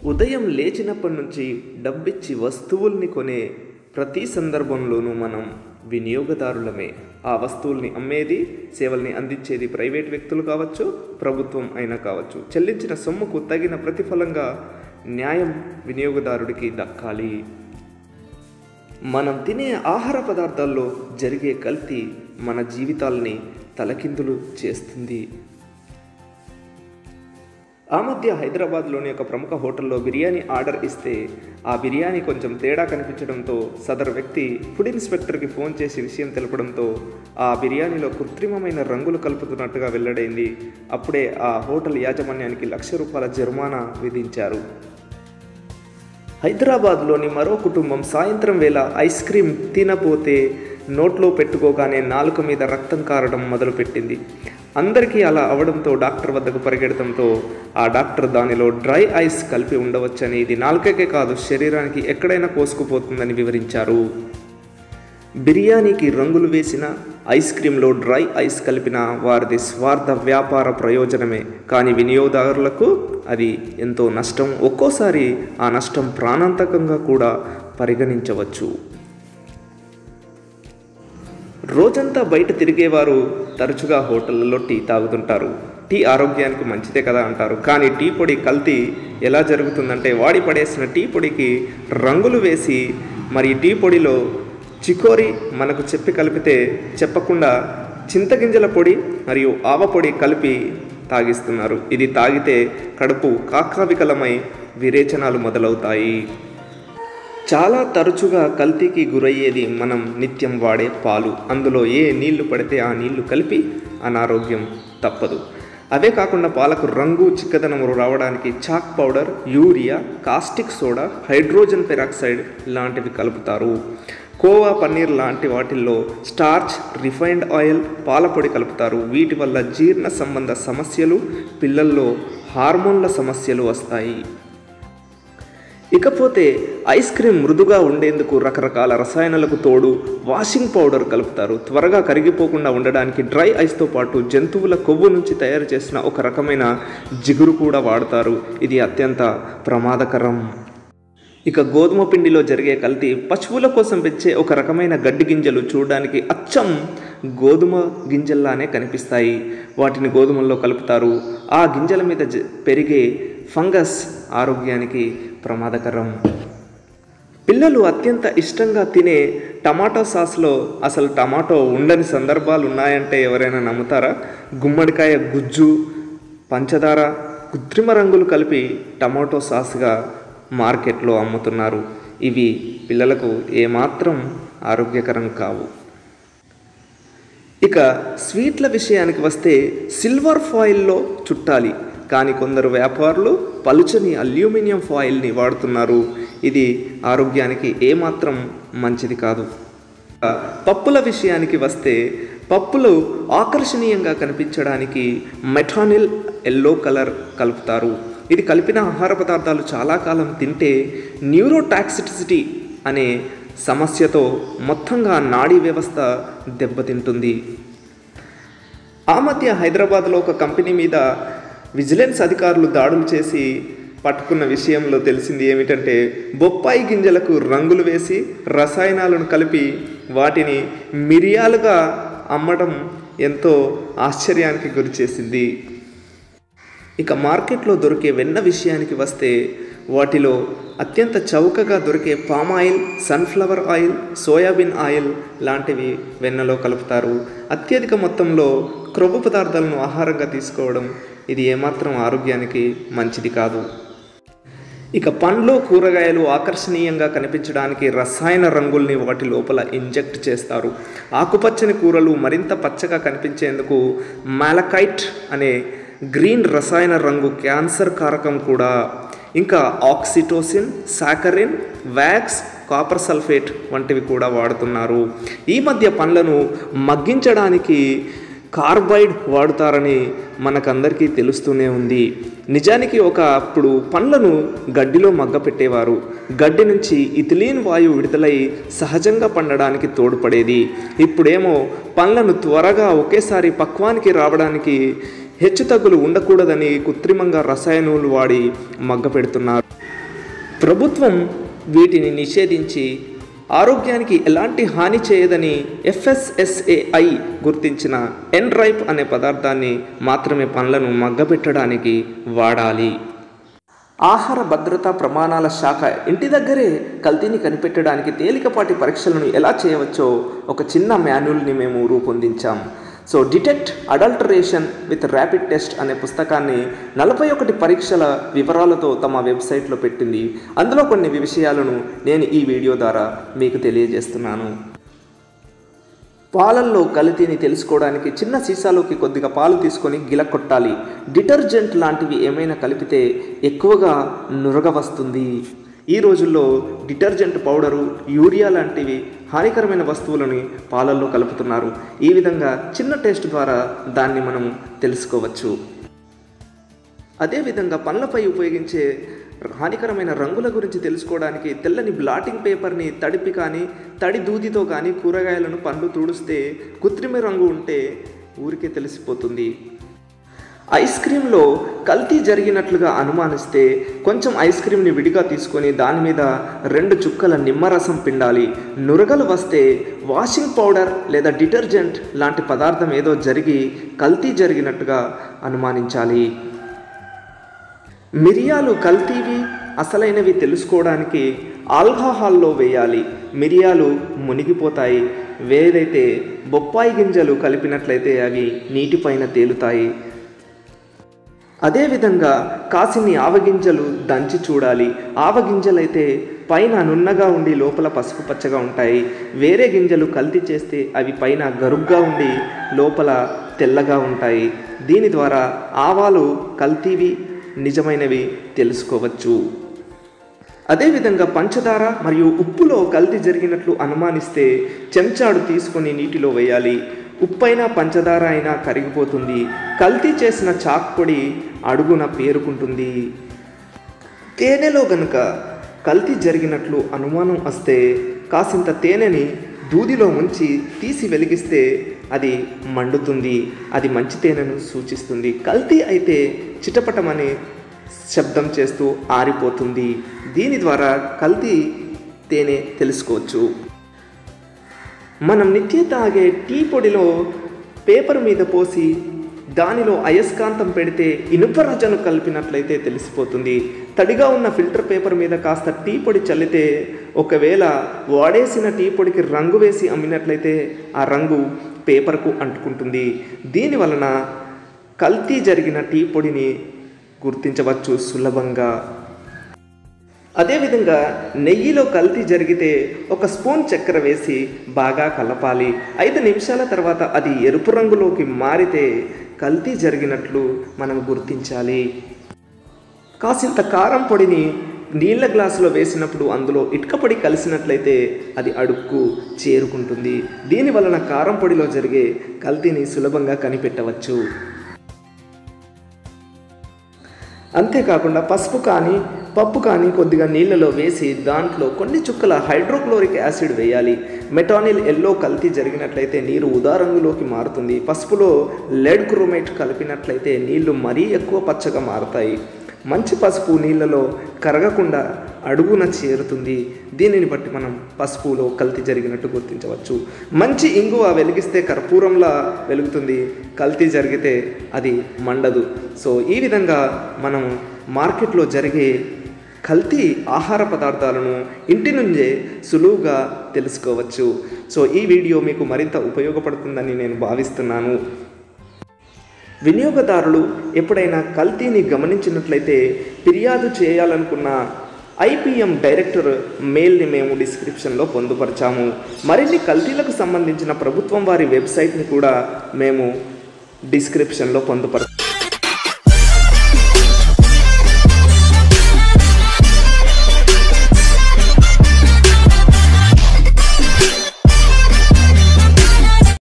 ఉదయం లేచినప్పటి నుంచి డబ్బిచ్చి వస్తువుల్ని కొనే ప్రతి సందర్భంలోనూ మనం వినియోగదారులమే ఆ వస్తువుల్ని అమ్మేది సేవల్ని అందించేది ప్రైవేట్ వ్యక్తులు కావచ్చు ప్రభుత్వం అయినా కావచ్చు చెల్లించిన సొమ్ముకు తగిన ప్రతిఫలంగా న్యాయం వినియోగదారుడికి దక్కాలి మనం తినే ఆహార పదార్థాల్లో జరిగే కల్తీ మన జీవితాల్ని తలకిందులు చేస్తుంది ఆ మధ్య హైదరాబాద్లోని ఒక ప్రముఖ హోటల్లో బిర్యానీ ఆర్డర్ ఇస్తే ఆ బిర్యానీ కొంచెం తేడా కనిపించడంతో సదరు వ్యక్తి ఫుడ్ ఇన్స్పెక్టర్కి ఫోన్ చేసి విషయం తెలపడంతో ఆ బిర్యానీలో కృత్రిమమైన రంగులు కలుపుతున్నట్టుగా వెల్లడైంది అప్పుడే ఆ హోటల్ యాజమాన్యానికి లక్ష రూపాయల జరిమానా విధించారు హైదరాబాద్లోని మరో కుటుంబం సాయంత్రం వేళ ఐస్ క్రీం తినపోతే నోట్లో పెట్టుకోగానే నాలుక మీద రక్తం కారడం మొదలుపెట్టింది అందరికీ అలా అవడంతో డాక్టర్ వద్దకు పరిగెడటంతో ఆ డాక్టర్ దానిలో డ్రై ఐస్ కలిపి ఉండవచ్చని ఇది నాలుకకే కాదు శరీరానికి ఎక్కడైనా కోసుకుపోతుందని వివరించారు బిర్యానీకి రంగులు వేసిన ఐస్ క్రీంలో డ్రై ఐస్ కలిపిన వారిది స్వార్థ వ్యాపార ప్రయోజనమే కానీ వినియోగదారులకు అది ఎంతో నష్టం ఒక్కోసారి ఆ నష్టం ప్రాణాంతకంగా కూడా పరిగణించవచ్చు రోజంతా బయట తిరిగేవారు తరచుగా హోటళ్లలో టీ తాగుతుంటారు టీ ఆరోగ్యానికి మంచిదే కదా అంటారు కానీ టీ పొడి కల్తీ ఎలా జరుగుతుందంటే వాడి పడేసిన టీ పొడికి రంగులు వేసి మరి టీ పొడిలో చికోరి మనకు చెప్పి కలిపితే చెప్పకుండా చింతగింజల పొడి మరియు ఆవ పొడి కలిపి తాగిస్తున్నారు ఇది తాగితే కడుపు కాకావికలమై విరేచనాలు మొదలవుతాయి చాలా తరచుగా కల్తీకి గురయ్యేది మనం నిత్యం వాడే పాలు అందులో ఏ నీళ్లు పడితే ఆ నీళ్లు కలిపి అనారోగ్యం తప్పదు అవే కాకుండా పాలకు రంగు చిక్కదనం రావడానికి chalk powder urea caustic soda hydrogen peroxide లాంటివి కలుపుతారు కోవా పన్నీర్ లాంటి వాటిల్లో స్టార్చ్ రిఫైన్డ్ ఆయిల్ పాలపొడి కలుపుతారు వీటి వల్ల జీర్ణ సంబంధ సమస్యలు పిల్లల్లో హార్మోన్ల సమస్యలు వస్తాయి ఇకపోతే ఐస్ క్రీమ్ మృదుగా ఉండేందుకు రకరకాల రసాయనాలకు తోడు వాషింగ్ పౌడర్ కలుపుతారు త్వరగా కరిగిపోకుండా ఉండడానికి డ్రై ఐస్తో పాటు జంతువుల కొవ్వు నుంచి తయారు చేసిన ఒక రకమైన జిగురు కూడా వాడతారు ఇది అత్యంత ప్రమాదకరం ఇక గోధుమ పిండిలో జరిగే కల్తీ పశువుల కోసం పెంచే ఒక రకమైన గడ్డి గింజలు చూడడానికి అచ్చం గోధుమ గింజల్లానే కనిపిస్తాయి వాటిని గోధుమల్లో కలుపుతారు ఆ గింజల మీద జ- పెరిగే ఫంగస్ ఆరోగ్యానికి ప్రమాదకరం పిల్లలు అత్యంత ఇష్టంగా తినే టమాటో సాస్లో అసలు టమాటో ఉండని సందర్భాలు ఉన్నాయంటే ఎవరైనా నమ్ముతారా గుమ్మడికాయ గుజ్జు పంచదార కృత్రిమ రంగులు కలిపి టమాటో సాస్గా మార్కెట్లో అమ్ముతున్నారు ఇవి పిల్లలకు ఏమాత్రం ఆరోగ్యకరం కావు ఇక స్వీట్ల విషయానికి వస్తే సిల్వర్ ఫాయిల్లో చుట్టాలి కానీ కొందరు వ్యాపారులు పలుచని అల్యూమినియం ఫాయిల్ని వాడుతున్నారు ఇది ఆరోగ్యానికి ఏమాత్రం మంచిది కాదు పప్పుల విషయానికి వస్తే పప్పులు ఆకర్షణీయంగా కనిపించడానికి మెఠానిల్ ఎల్లో కలర్ కలుపుతారు ఇది కలిపిన ఆహార పదార్థాలు చాలా కాలం తింటే న్యూరోటాక్సిటిసిటీ అనే సమస్యతో మొత్తంగా నాడీ వ్యవస్థ దెబ్బతింటుంది ఆ మధ్య హైదరాబాద్లో ఒక కంపెనీ మీద విజిలెన్స్ అధికారులు దాడులు చేసి పట్టుకున్న విషయంలో తెలిసింది ఏమిటంటే బొప్పాయి గింజలకు రంగులు వేసి రసాయనాలను కలిపి వాటిని మిరియాలుగా అమ్మడం ఎంతో ఆశ్చర్యానికి గురిచేసింది ఇక మార్కెట్లో దొరికే వెన్న విషయానికి వస్తే వాటిలో అత్యంత చౌకగా దొరికే palm oil sunflower oil soybean oil లాంటివి వెన్నలో కలుపుతారు అత్యధిక మొత్తంలో క్రొవ్వు పదార్థాలను ఆహారంగా తీసుకోవడం ఇది ఏమాత్రం ఆరోగ్యానికి మంచిది కాదు ఇక పండ్లు కూరగాయలు ఆకర్షణీయంగా కనిపించడానికి రసాయన రంగుల్ని వాటి లోపల ఇంజెక్ట్ చేస్తారు ఆకుపచ్చని కూరలు మరింత పచ్చగా కనిపించేందుకు మాలకైట్ అనే గ్రీన్ రసాయన రంగు క్యాన్సర్ కారకం కూడా ఇంకా oxytocin saccharin wax copper sulphate వంటివి కూడా వాడుతున్నారు ఈ మధ్య పండ్లను మగ్గించడానికి కార్బైడ్ వాడుతారని మనకందరికీ తెలుస్తూనే ఉంది నిజానికి ఒక అప్పుడు పండ్లను గడ్డిలో మగ్గపెట్టేవారు గడ్డి నుంచి ఇథిలీన్ వాయువు విడుదలై సహజంగా పండడానికి తోడ్పడేది ఇప్పుడేమో పండ్లను త్వరగా ఒకేసారి పక్వానికి రావడానికి హెచ్చుతగ్గులు ఉండకూడదని కృత్రిమంగా రసాయనాలు వాడి మగ్గపెడుతున్నారు ప్రభుత్వం వీటిని నిషేధించి ఆరోగ్యానికి ఎలాంటి హాని చేయదని ఎఫ్ఎస్ఎస్ఏఐ గుర్తించిన ఎన్రైప్ అనే పదార్థాన్ని మాత్రమే పండ్లను మగ్గబెట్టడానికి వాడాలి ఆహార భద్రతా ప్రమాణాల శాఖ ఇంటి దగ్గరే కల్తీని కనిపెట్టడానికి తేలికపాటి పరీక్షలను ఎలా చేయవచ్చో ఒక చిన్న మాన్యువల్ని మేము రూపొందించాం so detect adulteration with rapid test అనే పుస్తకాన్ని నలభై ఒకటి పరీక్షల వివరాలతో తమ వెబ్సైట్లో పెట్టింది అందులో కొన్ని విషయాలను నేను ఈ వీడియో ద్వారా మీకు తెలియజేస్తున్నాను పాలల్లో కల్తీని తెలుసుకోవడానికి చిన్న సీసాలోకి కొద్దిగా పాలు తీసుకొని గిలకొట్టాలి డిటర్జెంట్ లాంటివి ఏమైనా కలిపితే ఎక్కువగా నురగ వస్తుంది ఈ రోజుల్లో డిటర్జెంట్ పౌడరు యూరియా లాంటివి హానికరమైన వస్తువులని పాలల్లో కలుపుతున్నారు ఈ విధంగా చిన్న టెస్ట్ ద్వారా దాన్ని మనం తెలుసుకోవచ్చు అదేవిధంగా పనులపై ఉపయోగించే హానికరమైన రంగుల గురించి తెలుసుకోవడానికి తెల్లని బ్లాటింగ్ పేపర్ని తడిపి కానీ తడి దూదితో కానీ కూరగాయలను పండ్లు తుడిస్తే కృత్రిమ రంగు ఉంటే ఊరికే తెలిసిపోతుంది ఐస్ క్రీంలో కల్తీ జరిగినట్లుగా అనుమానిస్తే కొంచెం ఐస్ క్రీమ్ని విడిగా తీసుకొని దాని మీద రెండు చుక్కల నిమ్మరసం పిండాలి నురగలు వస్తే వాషింగ్ పౌడర్ లేదా డిటర్జెంట్ లాంటి పదార్థం ఏదో జరిగి కల్తీ జరిగినట్టుగా అనుమానించాలి మిరియాలు కల్తీవి అసలైనవి తెలుసుకోవడానికి ఆల్కహాల్లో వేయాలి మిరియాలు మునిగిపోతాయి వేదైతే బొప్పాయి గింజలు కలిపినట్లయితే అవి నీటిపైన తేలుతాయి అదేవిధంగా కాసిన్ని ఆవగింజలు దంచి చూడాలి ఆవగింజలైతే పైన నున్నగా ఉండి లోపల పసుపు పచ్చగా ఉంటాయి వేరే గింజలు కల్తీ చేస్తే అవి పైన గరుగ్గా ఉండి లోపల తెల్లగా ఉంటాయి దీని ద్వారా ఆవాలు కల్తీవి నిజమైనవి తెలుసుకోవచ్చు అదేవిధంగా పంచదార మరియు ఉప్పులో కల్తీ జరిగినట్లు అనుమానిస్తే చెంచాడు తీసుకొని నీటిలో వేయాలి ఉప్పైనా పంచదార అయినా కరిగిపోతుంది కల్తీ చేసిన చాక్ పొడి అడుగున పేరుకుంటుంది తేనెలో గనుక కల్తీ జరిగినట్లు అనుమానం వస్తే కాసింత తేనెని దూదిలో ఉంచి తీసి వెలిగిస్తే అది మండుతుంది అది మంచి తేనెను సూచిస్తుంది కల్తీ అయితే చిటపటమని శబ్దం చేస్తూ ఆరిపోతుంది దీని ద్వారా కల్తీ తేనె తెలుసుకోవచ్చు మనం నిత్య తాగే టీ పొడిలో పేపర్ మీద పోసి దానిలో అయస్కాంతం పెడితే ఇనుప రజను కలిపినట్లయితే తెలిసిపోతుంది తడిగా ఉన్న ఫిల్టర్ పేపర్ మీద కాస్త టీ పొడి చల్లితే ఒకవేళ వాడేసిన టీ పొడికి రంగు వేసి అమ్మినట్లయితే ఆ రంగు పేపర్కు అంటుకుంటుంది దీని వలన కల్తీ జరిగిన టీ పొడిని గుర్తించవచ్చు సులభంగా అదేవిధంగా నెయ్యిలో కల్తీ జరిగితే ఒక స్పూన్ చక్కెర వేసి బాగా కలపాలి ఐదు నిమిషాల తర్వాత అది ఎరుపు రంగులోకి మారితే కల్తీ జరిగినట్లు మనం గుర్తించాలి కాసింత కారం పొడిని నీళ్ళ గ్లాసులో వేసినప్పుడు అందులో ఇటుక పొడి కలిసినట్లయితే అది అడుక్కు చేరుకుంటుంది దీని వలన కారం పొడిలో జరిగే కల్తీని సులభంగా కనిపెట్టవచ్చు అంతేకాకుండా పసుపు కానీ పప్పు కానీ కొద్దిగా నీళ్ళలో వేసి దాంట్లో కొన్ని చుక్కల హైడ్రోక్లోరిక్ యాసిడ్ వేయాలి మెటానిల్ ఎల్లో కల్తీ జరిగినట్లయితే నీరు ఉదా రంగులోకి మారుతుంది పసుపులో లెడ్ క్రోమేట్ కలిపినట్లయితే నీళ్లు మరీ ఎక్కువ పచ్చగా మారుతాయి మంచి పసుపు నీళ్ళలో కరగకుండా అడుగున చేరుతుంది దీనిని బట్టి మనం పసుపులో కల్తీ జరిగినట్టు గుర్తించవచ్చు మంచి ఇంగువ వెలిగిస్తే కర్పూరంలా వెలుగుతుంది కల్తీ జరిగితే అది మండదు సో ఈ విధంగా మనం మార్కెట్లో జరిగే కల్తీ ఆహార పదార్థాలను ఇంటి నుంచే సులువుగా తెలుసుకోవచ్చు సో ఈ వీడియో మీకు మరింత ఉపయోగపడుతుందని నేను భావిస్తున్నాను వినియోగదారులు ఎప్పుడైనా కల్తీని గమనించినట్లయితే ఫిర్యాదు చేయాలనుకున్న ఐపీఎం డైరెక్టర్ మెయిల్ని మేము డిస్క్రిప్షన్లో పొందుపరిచాము మరిన్ని కల్తీలకు సంబంధించిన ప్రభుత్వం వారి వెబ్సైట్ని కూడా మేము డిస్క్రిప్షన్లో పొందుపరచాము